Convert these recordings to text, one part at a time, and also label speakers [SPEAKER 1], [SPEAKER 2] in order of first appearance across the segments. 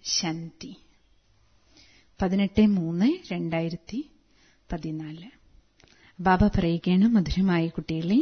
[SPEAKER 1] ശാന്തി പതിനെട്ട് മൂന്ന് രണ്ടായിരത്തി പതിനാല് ബാബ പറയുകയാണ് മധുരമായ കുട്ടികളെ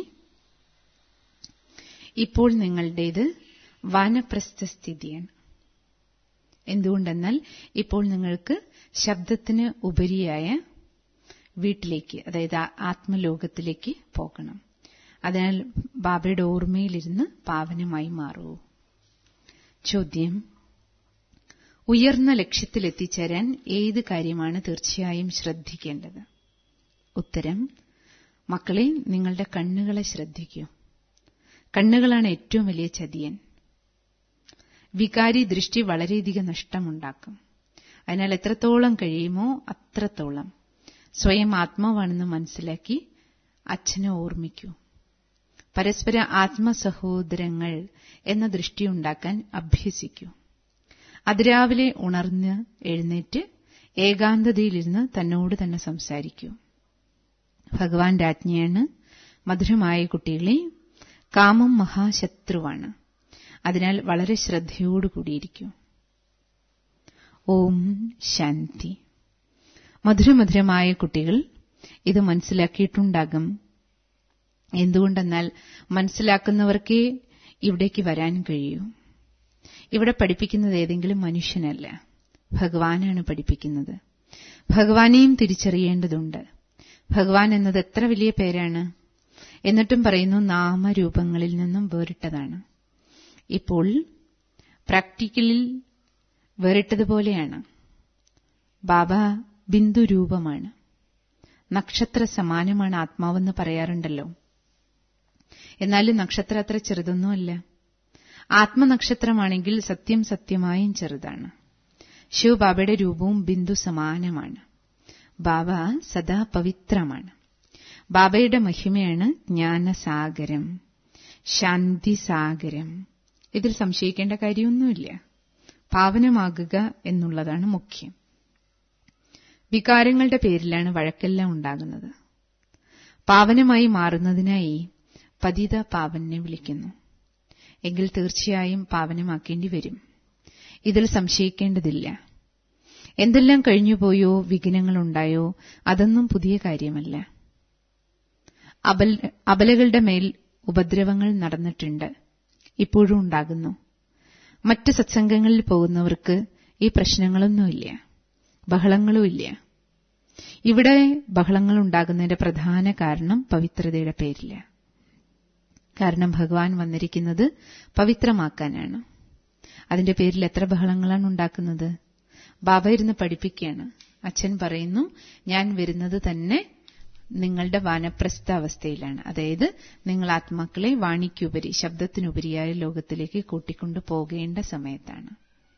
[SPEAKER 1] ഇപ്പോൾ നിങ്ങളുടേത് വാനപ്രസ്ഥ സ്ഥിതിയാണ് എന്തുകൊണ്ടെന്നാൽ ഇപ്പോൾ നിങ്ങൾക്ക് ശബ്ദത്തിന് ഉപരിയായ വീട്ടിലേക്ക് അതായത് ആത്മലോകത്തിലേക്ക് പോകണം അതിനാൽ ബാബയുടെ ഓർമ്മയിലിരുന്ന് പാവനമായി മാറൂ ചോദ്യം ഉയർന്ന ലക്ഷ്യത്തിലെത്തിച്ചേരാൻ ഏത് കാര്യമാണ് തീർച്ചയായും ശ്രദ്ധിക്കേണ്ടത് ഉത്തരം മക്കളെ നിങ്ങളുടെ കണ്ണുകളെ ശ്രദ്ധിക്കൂ കണ്ണുകളാണ് ഏറ്റവും വലിയ ചതിയൻ വികാരി ദൃഷ്ടി വളരെയധികം നഷ്ടമുണ്ടാക്കും അതിനാൽ എത്രത്തോളം കഴിയുമോ അത്രത്തോളം സ്വയം ആത്മാവാണെന്ന് മനസ്സിലാക്കി അച്ഛനെ ഓർമ്മിക്കൂ പരസ്പര ആത്മസഹോദരങ്ങൾ എന്ന ദൃഷ്ടിയുണ്ടാക്കാൻ അഭ്യസിക്കൂ അതിരാവിലെ ഉണർന്ന് എഴുന്നേറ്റ് ഏകാന്തതയിലിരുന്ന് തന്നോട് തന്നെ സംസാരിക്കൂ ഭഗവാന്റെ ആജ്ഞയാണ് മധുരമായ കുട്ടികളെ കാമം മഹാശത്രുവാണ് അതിനാൽ വളരെ ശ്രദ്ധയോടുകൂടിയിരിക്കൂ ഓം ശാന്തി മധുരമധുരമായ കുട്ടികൾ ഇത് മനസ്സിലാക്കിയിട്ടുണ്ടാകും എന്തുകൊണ്ടെന്നാൽ മനസ്സിലാക്കുന്നവർക്കേ ഇവിടേക്ക് വരാൻ കഴിയൂ ഇവിടെ പഠിപ്പിക്കുന്നത് ഏതെങ്കിലും മനുഷ്യനല്ല ഭഗവാനാണ് പഠിപ്പിക്കുന്നത് ഭഗവാനെയും തിരിച്ചറിയേണ്ടതുണ്ട് ഭഗവാൻ എന്നത് എത്ര വലിയ പേരാണ് എന്നിട്ടും പറയുന്നു നാമരൂപങ്ങളിൽ നിന്നും വേറിട്ടതാണ് ഇപ്പോൾ പ്രാക്ടിക്കലിൽ വേറിട്ടതുപോലെയാണ് ബാബ ബിന്ദുരൂപമാണ് നക്ഷത്ര സമാനമാണ് ആത്മാവെന്ന് പറയാറുണ്ടല്ലോ എന്നാലും നക്ഷത്രം അത്ര ചെറുതൊന്നുമല്ല ആത്മനക്ഷത്രമാണെങ്കിൽ സത്യം സത്യമായും ചെറുതാണ് ശിവബാബയുടെ രൂപവും ബിന്ദു സമാനമാണ് ബാബ സദാ പവിത്രമാണ് ബാബയുടെ മഹിമയാണ് ജ്ഞാനസാഗരം ശാന്തിസാഗരം ഇതിൽ സംശയിക്കേണ്ട കാര്യമൊന്നുമില്ല പാവനമാകുക എന്നുള്ളതാണ് മുഖ്യം വികാരങ്ങളുടെ പേരിലാണ് വഴക്കെല്ലാം ഉണ്ടാകുന്നത് പാവനമായി മാറുന്നതിനായി പതിത പാവനെ വിളിക്കുന്നു എങ്കിൽ തീർച്ചയായും പാവനമാക്കേണ്ടി വരും ഇതിൽ സംശയിക്കേണ്ടതില്ല എന്തെല്ലാം കഴിഞ്ഞുപോയോ വിഘ്നങ്ങളുണ്ടായോ അതൊന്നും പുതിയ കാര്യമല്ല അബലകളുടെ മേൽ ഉപദ്രവങ്ങൾ നടന്നിട്ടുണ്ട് ഇപ്പോഴും ഉണ്ടാകുന്നു മറ്റ് സത്സംഗങ്ങളിൽ പോകുന്നവർക്ക് ഈ പ്രശ്നങ്ങളൊന്നുമില്ല ബഹളങ്ങളുമില്ല ഇവിടെ ബഹളങ്ങൾ ഉണ്ടാകുന്നതിന്റെ പ്രധാന കാരണം പവിത്രതയുടെ പേരില്ല കാരണം ഭഗവാൻ വന്നിരിക്കുന്നത് പവിത്രമാക്കാനാണ് അതിന്റെ പേരിൽ എത്ര ബഹളങ്ങളാണ് ഉണ്ടാക്കുന്നത് ബാബ ഇരുന്ന് പഠിപ്പിക്കുകയാണ് അച്ഛൻ പറയുന്നു ഞാൻ വരുന്നത് തന്നെ നിങ്ങളുടെ വാനപ്രസ്ഥ അവസ്ഥയിലാണ് അതായത് നിങ്ങൾ ആത്മാക്കളെ വാണിക്കുപരി ശബ്ദത്തിനുപരിയായ ലോകത്തിലേക്ക് കൂട്ടിക്കൊണ്ടു പോകേണ്ട സമയത്താണ്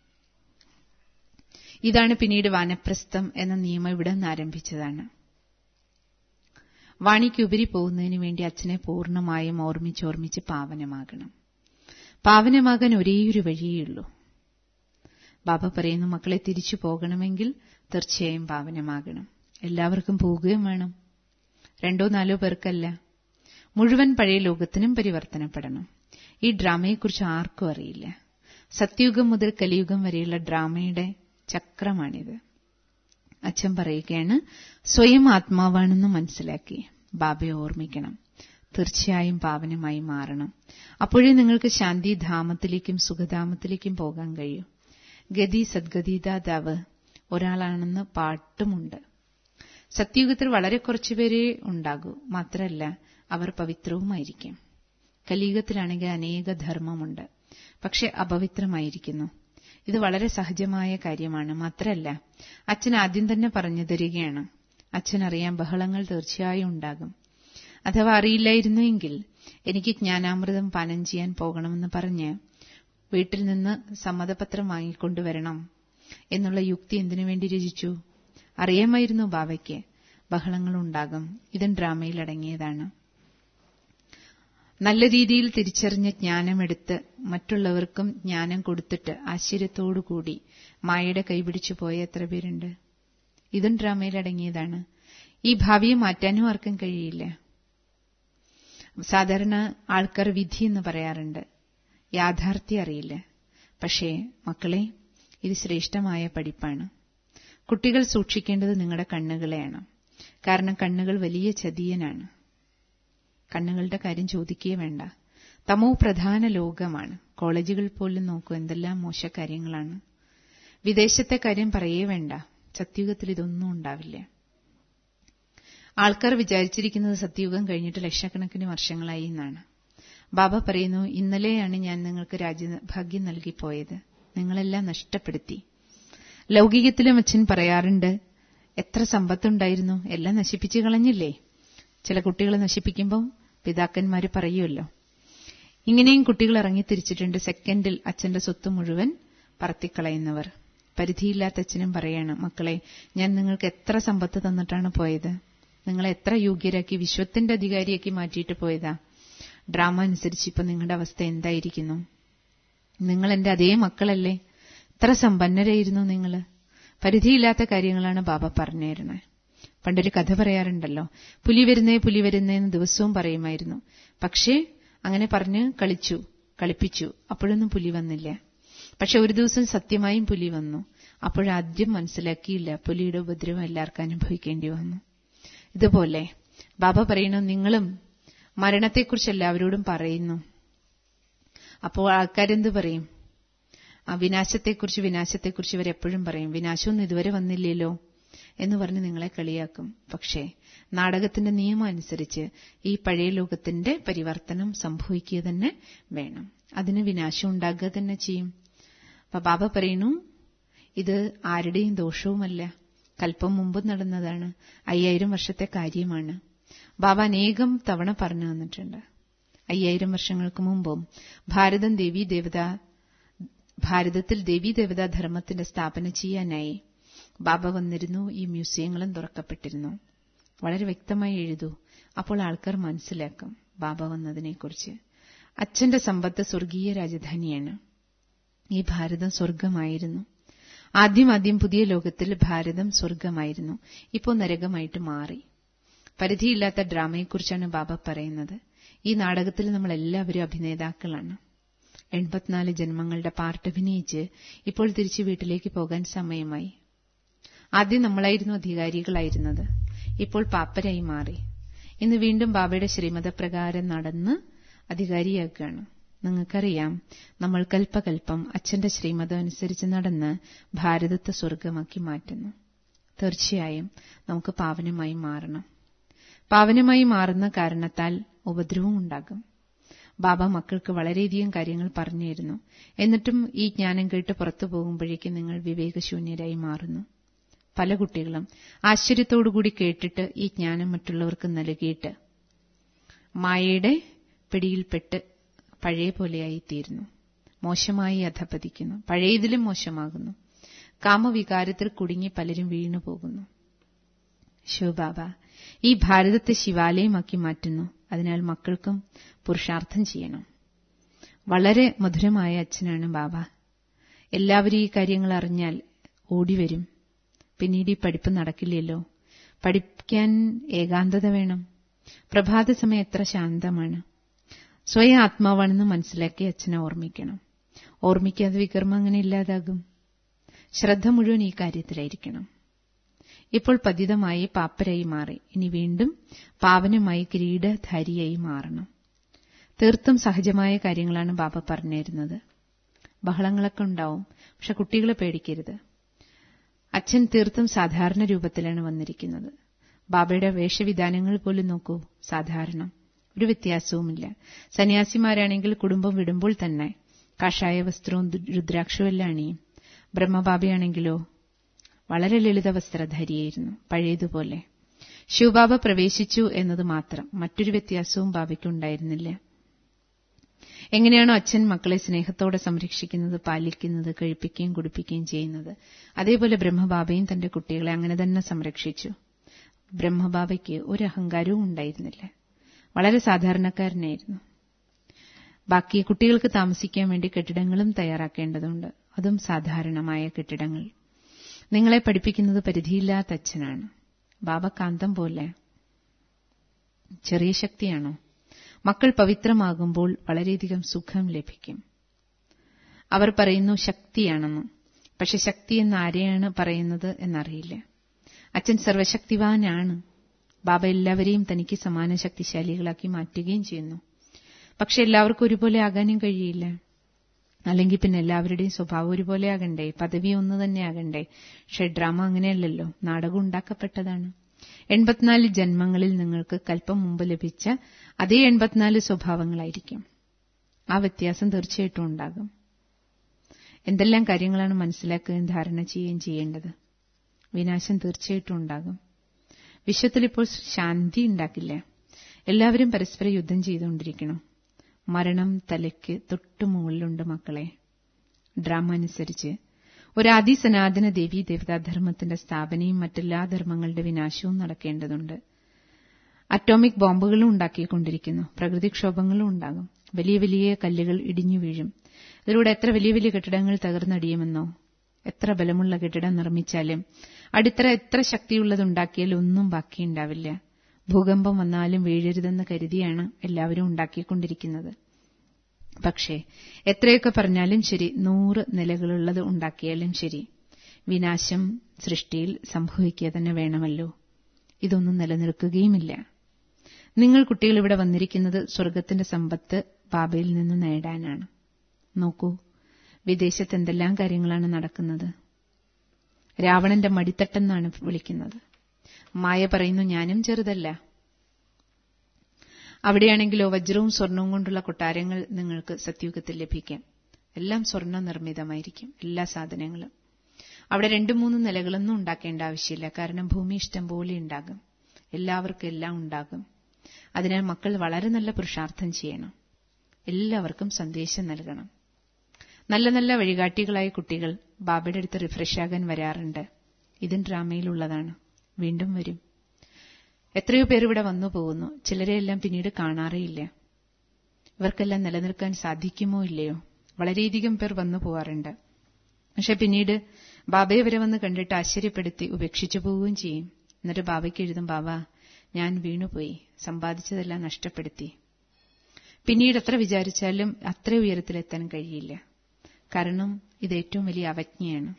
[SPEAKER 1] ഇതാണ് പിന്നീട് വാനപ്രസ്ഥം എന്ന നിയമം ഇവിടെ നിന്ന് ആരംഭിച്ചതാണ് വാണിക്കുപരി പോകുന്നതിന് വേണ്ടി അച്ഛനെ പൂർണ്ണമായും ഓർമ്മിച്ചോർമ്മിച്ച് പാവനമാകണം പാവനമാകാൻ ഒരേയൊരു വഴിയേയുള്ളൂ ബാബ പറയുന്നു മക്കളെ തിരിച്ചു പോകണമെങ്കിൽ തീർച്ചയായും പാവനമാകണം എല്ലാവർക്കും പോവുകയും വേണം രണ്ടോ നാലോ പേർക്കല്ല മുഴുവൻ പഴയ ലോകത്തിനും പരിവർത്തനപ്പെടണം ഈ ഡ്രാമയെക്കുറിച്ച് ആർക്കും അറിയില്ല സത്യുഗം മുതൽ കലിയുഗം വരെയുള്ള ഡ്രാമയുടെ ചക്രമാണിത് അച്ഛൻ പറയുകയാണ് സ്വയം ആത്മാവാണെന്ന് മനസ്സിലാക്കി ബാബയെ ഓർമ്മിക്കണം തീർച്ചയായും പാവനമായി മാറണം അപ്പോഴേ നിങ്ങൾക്ക് ശാന്തിധാമത്തിലേക്കും സുഖധാമത്തിലേക്കും പോകാൻ കഴിയൂ ഗതി സദ്ഗതിദാതാവ് ഒരാളാണെന്ന് പാട്ടുമുണ്ട് സത്യുഗത്തിൽ വളരെ കുറച്ചുപേരേ ഉണ്ടാകൂ മാത്രമല്ല അവർ പവിത്രവുമായിരിക്കും കലിയുഗത്തിലാണെങ്കിൽ അനേക ധർമ്മമുണ്ട് പക്ഷെ അപവിത്രമായിരിക്കുന്നു ഇത് വളരെ സഹജമായ കാര്യമാണ് മാത്രമല്ല അച്ഛൻ ആദ്യം തന്നെ പറഞ്ഞു തരികയാണ് അച്ഛനറിയാം ബഹളങ്ങൾ തീർച്ചയായും ഉണ്ടാകും അഥവാ അറിയില്ലായിരുന്നുവെങ്കിൽ എനിക്ക് ജ്ഞാനാമൃതം പാനം ചെയ്യാൻ പോകണമെന്ന് പറഞ്ഞ് വീട്ടിൽ നിന്ന് സമ്മതപത്രം വാങ്ങിക്കൊണ്ടുവരണം എന്നുള്ള യുക്തി എന്തിനു വേണ്ടി രചിച്ചു അറിയാമായിരുന്നു ബാബയ്ക്ക് ബഹളങ്ങളുണ്ടാകും ഇതും ഡ്രാമയിൽ അടങ്ങിയതാണ് നല്ല രീതിയിൽ തിരിച്ചറിഞ്ഞ ജ്ഞാനമെടുത്ത് മറ്റുള്ളവർക്കും ജ്ഞാനം കൊടുത്തിട്ട് ആശ്ചര്യത്തോടുകൂടി മായയുടെ കൈപിടിച്ചു പോയ എത്ര പേരുണ്ട് ഇതും ഡ്രാമയിൽ അടങ്ങിയതാണ് ഈ ഭാവിയെ മാറ്റാനും ആർക്കും കഴിയില്ല സാധാരണ ആൾക്കാർ വിധി എന്ന് പറയാറുണ്ട് യാഥാർത്ഥ്യം അറിയില്ല പക്ഷേ മക്കളെ ഇത് ശ്രേഷ്ഠമായ പഠിപ്പാണ് കുട്ടികൾ സൂക്ഷിക്കേണ്ടത് നിങ്ങളുടെ കണ്ണുകളെയാണ് കാരണം കണ്ണുകൾ വലിയ ചതിയനാണ് കണ്ണുകളുടെ കാര്യം ചോദിക്കുകയേ വേണ്ട തമോ പ്രധാന ലോകമാണ് കോളേജുകൾ പോലും നോക്കൂ എന്തെല്ലാം മോശക്കാര്യങ്ങളാണ് വിദേശത്തെ കാര്യം പറയേ വേണ്ട സത്യുഗത്തിൽ ഇതൊന്നും ഉണ്ടാവില്ല ആൾക്കാർ വിചാരിച്ചിരിക്കുന്നത് സത്യുഗം കഴിഞ്ഞിട്ട് ലക്ഷക്കണക്കിന് വർഷങ്ങളായി എന്നാണ് ബാബ പറയുന്നു ഇന്നലെയാണ് ഞാൻ നിങ്ങൾക്ക് രാജ്യഭാഗ്യം നൽകിപ്പോയത് നിങ്ങളെല്ലാം നഷ്ടപ്പെടുത്തി ലൗകികത്തിലും അച്ഛൻ പറയാറുണ്ട് എത്ര സമ്പത്തുണ്ടായിരുന്നു എല്ലാം നശിപ്പിച്ചു കളഞ്ഞില്ലേ ചില കുട്ടികളെ നശിപ്പിക്കുമ്പോൾ പിതാക്കന്മാര് പറയുമല്ലോ ഇങ്ങനെയും കുട്ടികൾ ഇറങ്ങി തിരിച്ചിട്ടുണ്ട് സെക്കൻഡിൽ അച്ഛന്റെ സ്വത്ത് മുഴുവൻ പറത്തിക്കളയുന്നവർ പരിധിയില്ലാത്ത അച്ഛനും പറയാണ് മക്കളെ ഞാൻ നിങ്ങൾക്ക് എത്ര സമ്പത്ത് തന്നിട്ടാണ് പോയത് നിങ്ങളെ എത്ര യോഗ്യരാക്കി വിശ്വത്തിന്റെ അധികാരിയാക്കി മാറ്റിയിട്ട് പോയതാ ഡ്രാമ അനുസരിച്ച് ഇപ്പൊ നിങ്ങളുടെ അവസ്ഥ എന്തായിരിക്കുന്നു നിങ്ങൾ എന്റെ അതേ മക്കളല്ലേ എത്ര സമ്പന്നരായിരുന്നു നിങ്ങൾ പരിധിയില്ലാത്ത കാര്യങ്ങളാണ് ബാബ പറഞ്ഞു തരണേ പണ്ടൊരു കഥ പറയാറുണ്ടല്ലോ പുലി വരുന്നേ പുലി വരുന്നേ എന്ന് ദിവസവും പറയുമായിരുന്നു പക്ഷേ അങ്ങനെ പറഞ്ഞ് കളിച്ചു കളിപ്പിച്ചു അപ്പോഴൊന്നും പുലി വന്നില്ല പക്ഷെ ഒരു ദിവസം സത്യമായും പുലി വന്നു അപ്പോഴാദ്യം മനസ്സിലാക്കിയില്ല പുലിയുടെ ഉപദ്രവം എല്ലാവർക്കും അനുഭവിക്കേണ്ടി വന്നു ഇതുപോലെ ബാബ പറയുന്നു നിങ്ങളും മരണത്തെക്കുറിച്ച് എല്ലാവരോടും പറയുന്നു അപ്പോൾ ആൾക്കാരെന്ത് പറയും ആ വിനാശത്തെക്കുറിച്ച് വിനാശത്തെക്കുറിച്ച് ഇവരെപ്പോഴും പറയും വിനാശമൊന്നും ഇതുവരെ വന്നില്ലല്ലോ എന്ന് പറഞ്ഞ് നിങ്ങളെ കളിയാക്കും പക്ഷേ നാടകത്തിന്റെ നിയമം അനുസരിച്ച് ഈ പഴയ ലോകത്തിന്റെ പരിവർത്തനം സംഭവിക്കുക തന്നെ വേണം അതിന് വിനാശം ഉണ്ടാകുക തന്നെ ചെയ്യും അപ്പൊ ബാബ പറയുന്നു ഇത് ആരുടെയും ദോഷവുമല്ല കൽപ്പം മുമ്പ് നടന്നതാണ് അയ്യായിരം വർഷത്തെ കാര്യമാണ് ബാബ അനേകം തവണ പറഞ്ഞു തന്നിട്ടുണ്ട് അയ്യായിരം വർഷങ്ങൾക്ക് മുമ്പും ഭാരതം ദേവീ ദേവത ഭാരതത്തിൽ ദേവീ ദേവതാ ധർമ്മത്തിന്റെ സ്ഥാപന ചെയ്യാനായി ബാബ വന്നിരുന്നു ഈ മ്യൂസിയങ്ങളും തുറക്കപ്പെട്ടിരുന്നു വളരെ വ്യക്തമായി എഴുതൂ അപ്പോൾ ആൾക്കാർ മനസ്സിലാക്കും ബാബ വന്നതിനെക്കുറിച്ച് അച്ഛന്റെ സമ്പത്ത് സ്വർഗീയ രാജധാനിയാണ് ഈ ഭാരതം സ്വർഗമായിരുന്നു ആദ്യം ആദ്യം പുതിയ ലോകത്തിൽ ഭാരതം സ്വർഗമായിരുന്നു ഇപ്പോൾ നരകമായിട്ട് മാറി പരിധിയില്ലാത്ത ഡ്രാമയെക്കുറിച്ചാണ് ബാബ പറയുന്നത് ഈ നാടകത്തിൽ നമ്മൾ എല്ലാവരും അഭിനേതാക്കളാണ് എൺപത്തിനാല് ജന്മങ്ങളുടെ പാർട്ട് അഭിനയിച്ച് ഇപ്പോൾ തിരിച്ച് വീട്ടിലേക്ക് പോകാൻ സമയമായി ആദ്യം നമ്മളായിരുന്നു അധികാരികളായിരുന്നത് ഇപ്പോൾ പാപ്പരായി മാറി ഇന്ന് വീണ്ടും ബാബയുടെ ശ്രീമതപ്രകാരം നടന്ന് അധികാരിയാക്കുകയാണ് നിങ്ങൾക്കറിയാം നമ്മൾ കൽപ്പകൽപ്പം അച്ഛന്റെ ശ്രീമതം അനുസരിച്ച് നടന്ന് ഭാരതത്തെ സ്വർഗമാക്കി മാറ്റുന്നു തീർച്ചയായും നമുക്ക് പാവനമായി മാറണം പാവനമായി മാറുന്ന കാരണത്താൽ ഉപദ്രവവും ഉണ്ടാകും ബാബ മക്കൾക്ക് വളരെയധികം കാര്യങ്ങൾ പറഞ്ഞിരുന്നു എന്നിട്ടും ഈ ജ്ഞാനം കേട്ട് പുറത്തു പോകുമ്പോഴേക്കും നിങ്ങൾ വിവേകശൂന്യരായി മാറുന്നു പല കുട്ടികളും ആശ്ചര്യത്തോടുകൂടി കേട്ടിട്ട് ഈ ജ്ഞാനം മറ്റുള്ളവർക്ക് നൽകിയിട്ട് മായയുടെ പിടിയിൽപ്പെട്ട് പഴയ പോലെയായിത്തീരുന്നു മോശമായി അധപ്പതിക്കുന്നു പഴയതിലും മോശമാകുന്നു കാമവികാരത്തിൽ കുടുങ്ങി പലരും വീണു പോകുന്നു ശിവബാബ ഈ ഭാരതത്തെ ശിവാലയമാക്കി മാറ്റുന്നു അതിനാൽ മക്കൾക്കും പുരുഷാർത്ഥം ചെയ്യണം വളരെ മധുരമായ അച്ഛനാണ് ബാബ എല്ലാവരും ഈ കാര്യങ്ങൾ അറിഞ്ഞാൽ ഓടിവരും പിന്നീട് ഈ പഠിപ്പ് നടക്കില്ലല്ലോ പഠിക്കാൻ ഏകാന്തത വേണം പ്രഭാത സമയം എത്ര ശാന്തമാണ് സ്വയം ആത്മാവാണെന്ന് മനസ്സിലാക്കി അച്ഛനെ ഓർമ്മിക്കണം ഓർമ്മിക്കാതെ വികർമ്മം അങ്ങനെ ഇല്ലാതാകും ശ്രദ്ധ മുഴുവൻ ഈ കാര്യത്തിലായിരിക്കണം ഇപ്പോൾ പതിതമായി പാപ്പരായി മാറി ഇനി വീണ്ടും പാവനമായി കിരീടധാരിയായി മാറണം തീർത്തും സഹജമായ കാര്യങ്ങളാണ് ബാബ പറഞ്ഞിരുന്നത് ബഹളങ്ങളൊക്കെ ഉണ്ടാവും പക്ഷെ കുട്ടികളെ പേടിക്കരുത് അച്ഛൻ തീർത്തും സാധാരണ രൂപത്തിലാണ് വന്നിരിക്കുന്നത് ബാബയുടെ വേഷവിധാനങ്ങൾ പോലും നോക്കൂ സാധാരണ ഒരു വ്യത്യാസവുമില്ല സന്യാസിമാരാണെങ്കിൽ കുടുംബം വിടുമ്പോൾ തന്നെ കാഷായ വസ്ത്രവും രുദ്രാക്ഷവും എല്ലാം അണിയും ബ്രഹ്മബാബയാണെങ്കിലോ വളരെ ലളിത വസ്ത്രധാരിയായിരുന്നു പഴയതുപോലെ ശിവബാബ പ്രവേശിച്ചു എന്നത് മാത്രം മറ്റൊരു വ്യത്യാസവും ബാബയ്ക്കുണ്ടായിരുന്നില്ല എങ്ങനെയാണോ അച്ഛൻ മക്കളെ സ്നേഹത്തോടെ സംരക്ഷിക്കുന്നത് പാലിക്കുന്നത് കഴിപ്പിക്കുകയും കുടിപ്പിക്കുകയും ചെയ്യുന്നത് അതേപോലെ ബ്രഹ്മബാബയും തന്റെ കുട്ടികളെ അങ്ങനെ തന്നെ സംരക്ഷിച്ചു ബ്രഹ്മബാബയ്ക്ക് ഒരു അഹങ്കാരവും ഉണ്ടായിരുന്നില്ല വളരെ സാധാരണക്കാരനായിരുന്നു ബാക്കി കുട്ടികൾക്ക് താമസിക്കാൻ വേണ്ടി കെട്ടിടങ്ങളും തയ്യാറാക്കേണ്ടതുണ്ട് അതും സാധാരണമായ കെട്ടിടങ്ങൾ നിങ്ങളെ പഠിപ്പിക്കുന്നത് പരിധിയില്ലാത്ത അച്ഛനാണ് ബാബ കാന്തം പോലെ ചെറിയ ശക്തിയാണോ മക്കൾ പവിത്രമാകുമ്പോൾ വളരെയധികം സുഖം ലഭിക്കും അവർ പറയുന്നു ശക്തിയാണെന്ന് പക്ഷെ ശക്തി എന്ന് ആരെയാണ് പറയുന്നത് എന്നറിയില്ല അച്ഛൻ സർവശക്തിവാനാണ് ബാബ എല്ലാവരെയും തനിക്ക് സമാന ശക്തിശാലികളാക്കി മാറ്റുകയും ചെയ്യുന്നു പക്ഷെ എല്ലാവർക്കും ഒരുപോലെ ആകാനും കഴിയില്ല അല്ലെങ്കിൽ പിന്നെ എല്ലാവരുടെയും സ്വഭാവം ഒരുപോലെ ആകണ്ടേ പദവി ഒന്ന് തന്നെ ആകണ്ടേ പക്ഷെ ഡ്രാമ അങ്ങനെയല്ലല്ലോ നാടകം ഉണ്ടാക്കപ്പെട്ടതാണ് എൺപത്തിനാല് ജന്മങ്ങളിൽ നിങ്ങൾക്ക് കൽപ്പം മുമ്പ് ലഭിച്ച അതേ എൺപത്തിനാല് സ്വഭാവങ്ങളായിരിക്കും ആ വ്യത്യാസം തീർച്ചയായിട്ടും ഉണ്ടാകും എന്തെല്ലാം കാര്യങ്ങളാണ് മനസ്സിലാക്കുകയും ധാരണ ചെയ്യുകയും ചെയ്യേണ്ടത് വിനാശം തീർച്ചയായിട്ടും ഉണ്ടാകും വിശ്വത്തിൽ ഇപ്പോൾ ശാന്തി ഉണ്ടാക്കില്ല എല്ലാവരും പരസ്പരം യുദ്ധം ചെയ്തുകൊണ്ടിരിക്കണം മരണം തലയ്ക്ക് തൊട്ടു മുകളിലുണ്ട് മക്കളെ ഡ്രാമ അനുസരിച്ച് ഒരാദി സനാതന ദേവീ ദേവതാധർമ്മത്തിന്റെ സ്ഥാപനയും മറ്റെല്ലാ ധർമ്മങ്ങളുടെ വിനാശവും നടക്കേണ്ടതുണ്ട് അറ്റോമിക് ബോംബുകളും ഉണ്ടാക്കിക്കൊണ്ടിരിക്കുന്നു പ്രകൃതിക്ഷോഭങ്ങളും ഉണ്ടാകും വലിയ വലിയ കല്ലുകൾ ഇടിഞ്ഞു വീഴും ഇതിലൂടെ എത്ര വലിയ വലിയ കെട്ടിടങ്ങൾ തകർന്നടിയുമെന്നോ എത്ര ബലമുള്ള കെട്ടിടം നിർമ്മിച്ചാലും അടിത്തറ എത്ര ശക്തിയുള്ളതുണ്ടാക്കിയാലും ഒന്നും ബാക്കിയുണ്ടാവില്ല ഭൂകമ്പം വന്നാലും വീഴരുതെന്ന് കരുതിയാണ് എല്ലാവരും ഉണ്ടാക്കിക്കൊണ്ടിരിക്കുന്നത് പക്ഷേ എത്രയൊക്കെ പറഞ്ഞാലും ശരി നൂറ് നിലകളുള്ളത് ഉണ്ടാക്കിയാലും ശരി വിനാശം സൃഷ്ടിയിൽ സംഭവിക്കുക തന്നെ വേണമല്ലോ ഇതൊന്നും നിലനിൽക്കുകയുമില്ല നിങ്ങൾ കുട്ടികൾ ഇവിടെ വന്നിരിക്കുന്നത് സ്വർഗത്തിന്റെ സമ്പത്ത് ബാബയിൽ നിന്ന് നേടാനാണ് നോക്കൂ വിദേശത്ത് എന്തെല്ലാം കാര്യങ്ങളാണ് നടക്കുന്നത് രാവണന്റെ മടിത്തട്ടെന്നാണ് വിളിക്കുന്നത് മായ പറയുന്നു ഞാനും ചെറുതല്ല അവിടെയാണെങ്കിലോ വജ്രവും സ്വർണവും കൊണ്ടുള്ള കൊട്ടാരങ്ങൾ നിങ്ങൾക്ക് സത്യുഗത്തിൽ ലഭിക്കാം എല്ലാം സ്വർണ്ണ നിർമ്മിതമായിരിക്കും എല്ലാ സാധനങ്ങളും അവിടെ രണ്ടും മൂന്നും നിലകളൊന്നും ഉണ്ടാക്കേണ്ട ആവശ്യമില്ല കാരണം ഭൂമി ഇഷ്ടം പോലെ ഉണ്ടാകും എല്ലാവർക്കും എല്ലാം ഉണ്ടാകും അതിനാൽ മക്കൾ വളരെ നല്ല പുരുഷാർത്ഥം ചെയ്യണം എല്ലാവർക്കും സന്ദേശം നൽകണം നല്ല നല്ല വഴികാട്ടികളായ കുട്ടികൾ ബാബയുടെ അടുത്ത് റിഫ്രഷ് ആകാൻ വരാറുണ്ട് ഇതും ഡ്രാമയിലുള്ളതാണ് വീണ്ടും വരും എത്രയോ പേർ ഇവിടെ വന്നു പോകുന്നു ചിലരെയെല്ലാം പിന്നീട് കാണാറേയില്ല ഇവർക്കെല്ലാം നിലനിൽക്കാൻ സാധിക്കുമോ ഇല്ലയോ വളരെയധികം പേർ വന്നു പോവാറുണ്ട് പക്ഷെ പിന്നീട് ബാബയെ വരെ വന്ന് കണ്ടിട്ട് ആശ്ചര്യപ്പെടുത്തി ഉപേക്ഷിച്ചു പോവുകയും ചെയ്യും എന്നിട്ട് ബാബയ്ക്ക് എഴുതും ബാബ ഞാൻ വീണുപോയി സമ്പാദിച്ചതെല്ലാം നഷ്ടപ്പെടുത്തി പിന്നീട് എത്ര വിചാരിച്ചാലും അത്ര ഉയരത്തിലെത്താൻ കഴിയില്ല കാരണം ഇത് ഏറ്റവും വലിയ അവജ്ഞയാണ്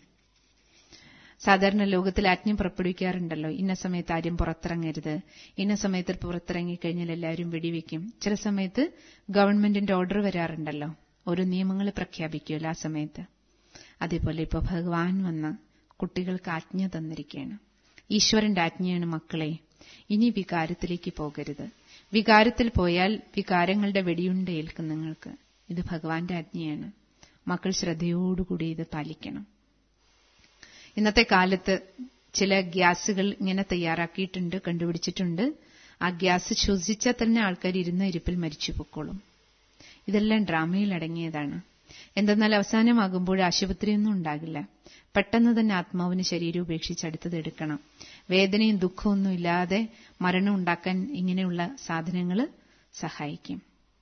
[SPEAKER 1] സാധാരണ ലോകത്തിൽ ആജ്ഞ പുറപ്പെടുവിക്കാറുണ്ടല്ലോ ഇന്ന സമയത്ത് ആരും പുറത്തിറങ്ങരുത് ഇന്ന സമയത്ത് പുറത്തിറങ്ങിക്കഴിഞ്ഞാൽ എല്ലാവരും വെടിവെക്കും ചില സമയത്ത് ഗവൺമെന്റിന്റെ ഓർഡർ വരാറുണ്ടല്ലോ ഓരോ നിയമങ്ങൾ പ്രഖ്യാപിക്കുമല്ലോ ആ സമയത്ത് അതേപോലെ ഇപ്പോൾ ഭഗവാൻ വന്ന് കുട്ടികൾക്ക് ആജ്ഞ തന്നിരിക്കുകയാണ് ഈശ്വരന്റെ ആജ്ഞയാണ് മക്കളെ ഇനി വികാരത്തിലേക്ക് പോകരുത് വികാരത്തിൽ പോയാൽ വികാരങ്ങളുടെ വെടിയുണ്ട ഏൽക്കും നിങ്ങൾക്ക് ഇത് ഭഗവാന്റെ ആജ്ഞയാണ് മക്കൾ ശ്രദ്ധയോടുകൂടി ഇത് പാലിക്കണം ഇന്നത്തെ കാലത്ത് ചില ഗ്യാസുകൾ ഇങ്ങനെ തയ്യാറാക്കിയിട്ടുണ്ട് കണ്ടുപിടിച്ചിട്ടുണ്ട് ആ ഗ്യാസ് ശ്വസിച്ചാൽ തന്നെ ആൾക്കാർ ഇരുന്ന ഇരിപ്പിൽ മരിച്ചു പൊക്കോളും ഇതെല്ലാം ഡ്രാമയിൽ അടങ്ങിയതാണ് എന്തെന്നാൽ അവസാനമാകുമ്പോൾ ആശുപത്രിയൊന്നും ഉണ്ടാകില്ല പെട്ടെന്ന് തന്നെ ആത്മാവിന് ശരീരം ഉപേക്ഷിച്ച് അടുത്തത് എടുക്കണം വേദനയും ദുഃഖമൊന്നും ഇല്ലാതെ മരണം ഉണ്ടാക്കാൻ ഇങ്ങനെയുള്ള സാധനങ്ങൾ സഹായിക്കും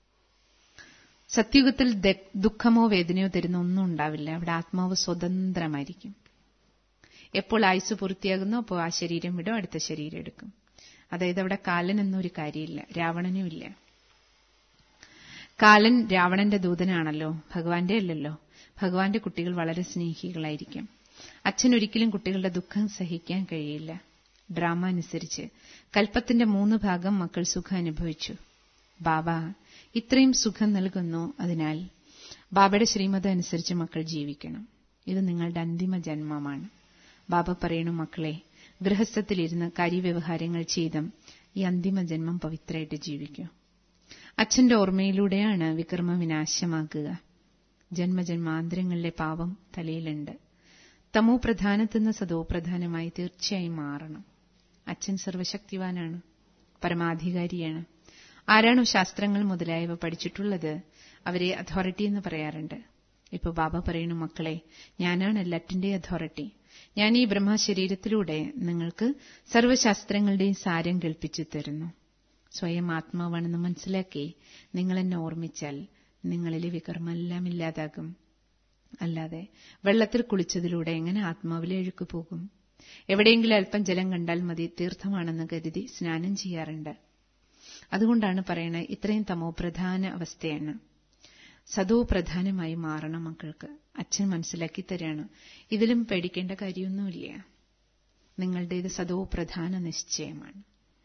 [SPEAKER 1] സത്യുഗത്തിൽ ദുഃഖമോ വേദനയോ തരുന്ന ഒന്നും ഉണ്ടാവില്ല അവിടെ ആത്മാവ് സ്വതന്ത്രമായിരിക്കും എപ്പോൾ ആയുസ് പൂർത്തിയാകുന്നോ അപ്പോൾ ആ ശരീരം വിടും അടുത്ത ശരീരം എടുക്കും അതായത് അവിടെ കാലൻ എന്നൊരു കാര്യമില്ല രാവണനും ഇല്ല കാലൻ രാവണന്റെ ദൂതനാണല്ലോ ഭഗവാന്റെ അല്ലല്ലോ ഭഗവാന്റെ കുട്ടികൾ വളരെ സ്നേഹികളായിരിക്കും അച്ഛൻ ഒരിക്കലും കുട്ടികളുടെ ദുഃഖം സഹിക്കാൻ കഴിയില്ല ഡ്രാമ അനുസരിച്ച് കൽപ്പത്തിന്റെ മൂന്ന് ഭാഗം മക്കൾ സുഖം അനുഭവിച്ചു ബാബ ഇത്രയും സുഖം നൽകുന്നു അതിനാൽ ബാബയുടെ ശ്രീമതം അനുസരിച്ച് മക്കൾ ജീവിക്കണം ഇത് നിങ്ങളുടെ അന്തിമ ജന്മമാണ് ബാബ പറയണു മക്കളെ ഗൃഹസ്ഥത്തിലിരുന്ന് കാര്യവ്യവഹാരങ്ങൾ ചെയ്തും ഈ അന്തിമ ജന്മം പവിത്രമായിട്ട് ജീവിക്കൂ അച്ഛന്റെ ഓർമ്മയിലൂടെയാണ് വിക്രമ വിനാശമാക്കുക ജന്മജന്മാന്തരങ്ങളിലെ പാപം തലയിലുണ്ട് തമോ പ്രധാനത്തുനിന്ന് സദോ പ്രധാനമായി തീർച്ചയായും മാറണം അച്ഛൻ സർവശക്തിവാനാണ് പരമാധികാരിയാണ് ആരാണോ ശാസ്ത്രങ്ങൾ മുതലായവ പഠിച്ചിട്ടുള്ളത് അവരെ അതോറിറ്റി എന്ന് പറയാറുണ്ട് ഇപ്പൊ ബാബ പറയുന്നു മക്കളെ ഞാനാണ് എല്ലാറ്റിന്റെ അതോറിറ്റി ഞാൻ ഈ ബ്രഹ്മശരീരത്തിലൂടെ നിങ്ങൾക്ക് സർവശാസ്ത്രങ്ങളുടെയും സാരം കേൾപ്പിച്ചു തരുന്നു സ്വയം ആത്മാവാണെന്ന് മനസ്സിലാക്കി നിങ്ങൾ എന്നെ ഓർമ്മിച്ചാൽ നിങ്ങളിലെ വികർമെല്ലാം ഇല്ലാതാകും അല്ലാതെ വെള്ളത്തിൽ കുളിച്ചതിലൂടെ എങ്ങനെ ആത്മാവിലെ അഴുക്ക് പോകും എവിടെയെങ്കിലും അല്പം ജലം കണ്ടാൽ മതി തീർത്ഥമാണെന്ന് കരുതി സ്നാനം ചെയ്യാറുണ്ട് അതുകൊണ്ടാണ് പറയണത് ഇത്രയും തമോപ്രധാന അവസ്ഥയാണ് സദോ പ്രധാനമായി മാറണം മക്കൾക്ക് അച്ഛൻ മനസ്സിലാക്കി തരാണ് ഇതിലും പേടിക്കേണ്ട കാര്യമൊന്നുമില്ല നിങ്ങളുടേത് സദോ പ്രധാന നിശ്ചയമാണ്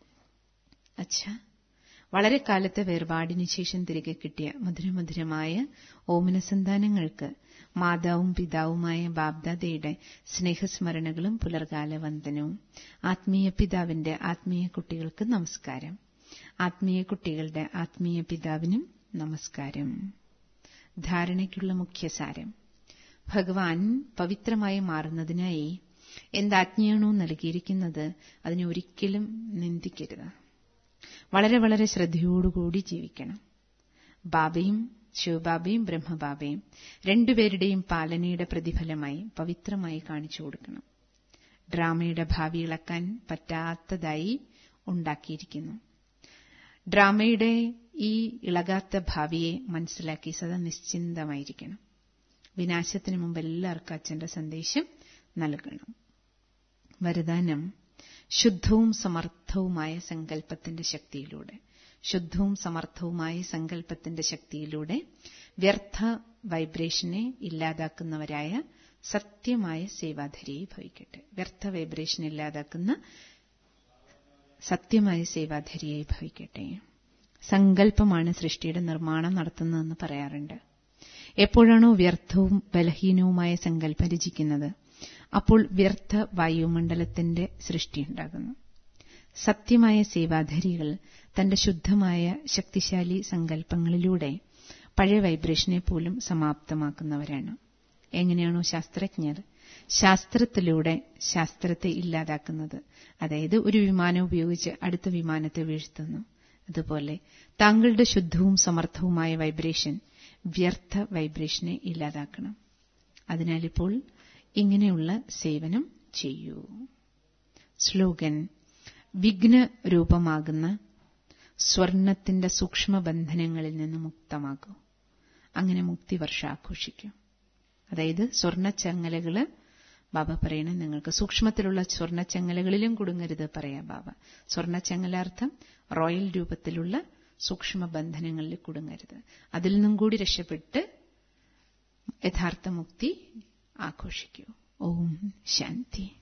[SPEAKER 1] അച്ഛാ വളരെ കാലത്തെ വേർപാടിനു ശേഷം തിരികെ കിട്ടിയ മധുരമധുരമായ ഓമനസന്താനങ്ങൾക്ക് മാതാവും പിതാവുമായ ബാബ്ദാദയുടെ സ്നേഹസ്മരണകളും പുലർകാല വന്ദനവും ആത്മീയ പിതാവിന്റെ ആത്മീയ കുട്ടികൾക്ക് നമസ്കാരം ആത്മീയ കുട്ടികളുടെ ആത്മീയ പിതാവിനും നമസ്കാരം ധാരണയ്ക്കുള്ള മുഖ്യസാരം ഭഗവാൻ പവിത്രമായി മാറുന്നതിനായി എന്താജ്ഞയാണോ നൽകിയിരിക്കുന്നത് അതിനെ ഒരിക്കലും നിന്ദിക്കരുത് വളരെ വളരെ ശ്രദ്ധയോടുകൂടി ജീവിക്കണം ബാബയും ശിവബാബയും ബ്രഹ്മബാബയും രണ്ടുപേരുടെയും പാലനയുടെ പ്രതിഫലമായി പവിത്രമായി കാണിച്ചു കൊടുക്കണം ഡ്രാമയുടെ ഭാവി ഇളക്കാൻ പറ്റാത്തതായി ഉണ്ടാക്കിയിരിക്കുന്നു ഡ്രാമയുടെ ഈ ഇളകാത്ത ഭാവിയെ മനസ്സിലാക്കി സദാ നിശ്ചിന്തമായിരിക്കണം വിനാശത്തിന് മുമ്പ് എല്ലാവർക്കും അച്ഛന്റെ സന്ദേശം നൽകണം വരദാനം ശുദ്ധവും സമർത്ഥവുമായ സങ്കല്പത്തിന്റെ ശക്തിയിലൂടെ ശുദ്ധവും സമർത്ഥവുമായ സങ്കല്പത്തിന്റെ ശക്തിയിലൂടെ വ്യർത്ഥ വൈബ്രേഷനെ ഇല്ലാതാക്കുന്നവരായ സത്യമായ സേവാധരിയെ ഭവിക്കട്ടെ വ്യർത്ഥ വൈബ്രേഷൻ ഇല്ലാതാക്കുന്ന സത്യമായ സേവാധരിയെ ഭവിക്കട്ടെ സങ്കല്പമാണ് സൃഷ്ടിയുടെ നിർമ്മാണം നടത്തുന്നതെന്ന് പറയാറുണ്ട് എപ്പോഴാണോ വ്യർത്ഥവും ബലഹീനവുമായ സങ്കല്പം രചിക്കുന്നത് അപ്പോൾ വ്യർത്ഥ വായുമണ്ഡലത്തിന്റെ സൃഷ്ടിയുണ്ടാകുന്നു സത്യമായ സേവാധരികൾ തന്റെ ശുദ്ധമായ ശക്തിശാലി സങ്കല്പങ്ങളിലൂടെ പഴയ വൈബ്രേഷനെ പോലും സമാപ്തമാക്കുന്നവരാണ് എങ്ങനെയാണോ ശാസ്ത്രജ്ഞർ ശാസ്ത്രത്തിലൂടെ ശാസ്ത്രത്തെ ഇല്ലാതാക്കുന്നത് അതായത് ഒരു വിമാനം ഉപയോഗിച്ച് അടുത്ത വിമാനത്തെ വീഴ്ത്തുന്നു അതുപോലെ താങ്കളുടെ ശുദ്ധവും സമർത്ഥവുമായ വൈബ്രേഷൻ വ്യർത്ഥ വൈബ്രേഷനെ ഇല്ലാതാക്കണം അതിനാലിപ്പോൾ ഇങ്ങനെയുള്ള സേവനം ചെയ്യൂ സ്ലോഗൻ വിഘ്നരൂപമാകുന്ന സ്വർണത്തിന്റെ സൂക്ഷ്മബന്ധനങ്ങളിൽ നിന്ന് മുക്തമാകൂ അങ്ങനെ മുക്തി വർഷം ആഘോഷിക്കൂ അതായത് സ്വർണ്ണച്ചങ്ങലകള് ബാബ പറയണം നിങ്ങൾക്ക് സൂക്ഷ്മത്തിലുള്ള സ്വർണ്ണച്ചങ്ങലകളിലും കുടുങ്ങരുത് പറയാം ബാബ സ്വർണ്ണച്ചങ്ങലാർത്ഥം റോയൽ രൂപത്തിലുള്ള സൂക്ഷ്മ ബന്ധനങ്ങളിൽ കുടുങ്ങരുത് അതിൽ നിന്നും കൂടി രക്ഷപ്പെട്ട് യഥാർത്ഥ മുക്തി ആഘോഷിക്കൂ ഓം ശാന്തി